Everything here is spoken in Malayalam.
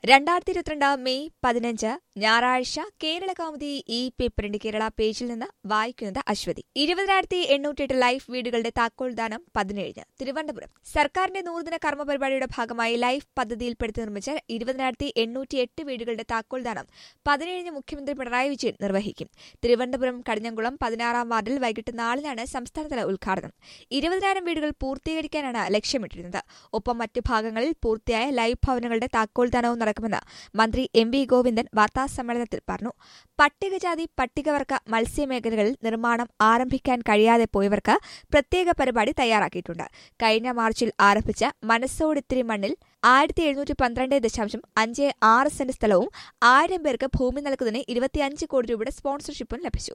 രണ്ടായിരത്തി ഇരുപത്തിരണ്ട് മെയ് പതിനഞ്ച് ഞായറാഴ്ച കേരള കൗമുദി ഈ പേപ്പറിന്റെ കേരള പേജിൽ നിന്ന് വായിക്കുന്നത് അശ്വതി ഇരുപതിനായിരത്തി എണ്ണൂറ്റിയെട്ട് ലൈഫ് വീടുകളുടെ താക്കോൽദാനം പതിനേഴിന് തിരുവനന്തപുരം സർക്കാരിന്റെ നൂറുദിന കർമ്മ പരിപാടിയുടെ ഭാഗമായി ലൈഫ് പദ്ധതിയിൽപ്പെടുത്തി നിർമ്മിച്ച ഇരുപതിനായിരത്തി എണ്ണൂറ്റിയെട്ട് വീടുകളുടെ താക്കോൽദാനം പതിനേഴിന് മുഖ്യമന്ത്രി പിണറായി വിജയൻ നിർവഹിക്കും തിരുവനന്തപുരം കടിഞ്ഞംകുളം പതിനാറാം വാർഡിൽ വൈകിട്ട് നാലിനാണ് സംസ്ഥാനതല ഉദ്ഘാടനം ഇരുപതിനായിരം വീടുകൾ പൂർത്തീകരിക്കാനാണ് ലക്ഷ്യമിട്ടിരുന്നത് ഒപ്പം മറ്റ് ഭാഗങ്ങളിൽ പൂർത്തിയായ ലൈഫ് ഭവനങ്ങളുടെ താക്കോൽദാനവും നടക്കുമെന്ന് മന്ത്രി എം വി ഗോവിന്ദൻ വാർത്താസമ്മേളനത്തിൽ പറഞ്ഞു പട്ടികജാതി പട്ടികവർഗ മത്സ്യമേഖലകളിൽ നിർമ്മാണം ആരംഭിക്കാൻ കഴിയാതെ പോയവർക്ക് പ്രത്യേക പരിപാടി തയ്യാറാക്കിയിട്ടുണ്ട് കഴിഞ്ഞ മാർച്ചിൽ ആരംഭിച്ച മനസ്സോടിത്തിരി മണ്ണിൽ ആയിരത്തി എഴുന്നൂറ്റി പന്ത്രണ്ട് ദശാംശം അഞ്ച് ആറ് സെന്റ് സ്ഥലവും ആയിരം പേർക്ക് ഭൂമി നൽകുന്നതിന് ഇരുപത്തിയഞ്ച് കോടി രൂപയുടെ സ്പോൺസർഷിപ്പും ലഭിച്ചു